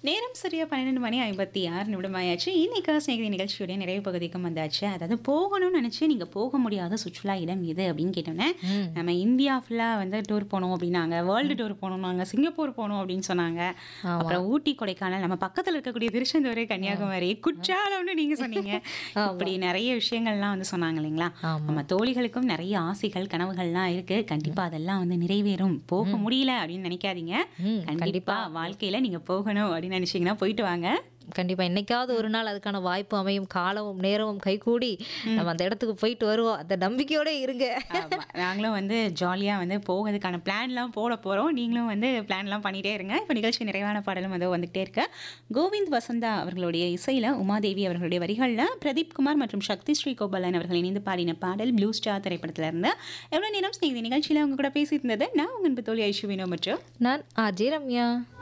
நேரம் சரியா பன்னிரெண்டு மணி ஐம்பத்தி ஆறு நிமிடமாயாச்சு இன்னைக்கு ஸ்நேகிதி நிகழ்ச்சியுடைய நிறைவு பகுதிக்கும் வந்தாச்சு அதாவது போகணும்னு நினச்சி நீங்கள் போக முடியாத சுற்றுலா இடம் எது அப்படின்னு கேட்டோன்னே ம். நம்ம இந்தியா ஃபுல்லாக வந்து டூர் போனோம் அப்படின்னாங்க வேர்ல்டு டூர் போகணும்னாங்க சிங்கப்பூர் போகணும் அப்படின்னு சொன்னாங்க ஆமா. அப்புறம் ஊட்டி கொடைக்கானல் நம்ம பக்கத்தில் இருக்கக்கூடிய திருச்செந்தூர் கன்னியாகுமரி குற்றாலம்னு நீங்கள் சொன்னீங்க இப்படி நிறைய விஷயங்கள்லாம் வந்து சொன்னாங்க இல்லைங்களா ஆமா. நம்ம தோழிகளுக்கும் நிறைய ஆசைகள் கனவுகள்லாம் இருக்கு கண்டிப்பா அதெல்லாம் வந்து நிறைவேறும் போக முடியல அப்படின்னு நினைக்காதீங்க ம், கண்டிப்பா வாழ்க்கையில நீங்க போகணும் அப்படின்னு நினைச்சீங்கன்னா போயிட்டு வாங்க கண்டிப்பா என்னைக்காவது ஒரு நாள் அதுக்கான வாய்ப்பு அமையும் காலமும் நேரமும் கைகூடி நம்ம அந்த இடத்துக்கு போயிட்டு வருவோம் அந்த நம்பிக்கையோட இருங்க ஆமா. நாங்களும் வந்து ஜாலியா வந்து போகிறதுக்கான பிளான்லாம் போட போறோம் நீங்களும் வந்து பிளான்லாம் பண்ணிட்டே இருங்க இப்போ நிகழ்ச்சி நிறைவான பாடலும் வந்து வந்துகிட்டே இருக்கு கோவிந்த் வசந்தா அவர்களுடைய இசையில உமாதேவி அவர்களுடைய வரிகள்ல பிரதீப் குமார் மற்றும் சக்தி ஸ்ரீ கோபாலன் அவர்கள் இணைந்து பாடின பாடல் ப்ளூ ஸ்டார் திரைப்படத்துல இருந்து எவ்வளவு நேரம் ஸ்நேகிதி நிகழ்ச்சியில அவங்க கூட பேசியிருந்தது நான் உங்க அன்பு தோழி ஐஷுவினோ மற்றும் நான் ஆஜி ரம்யா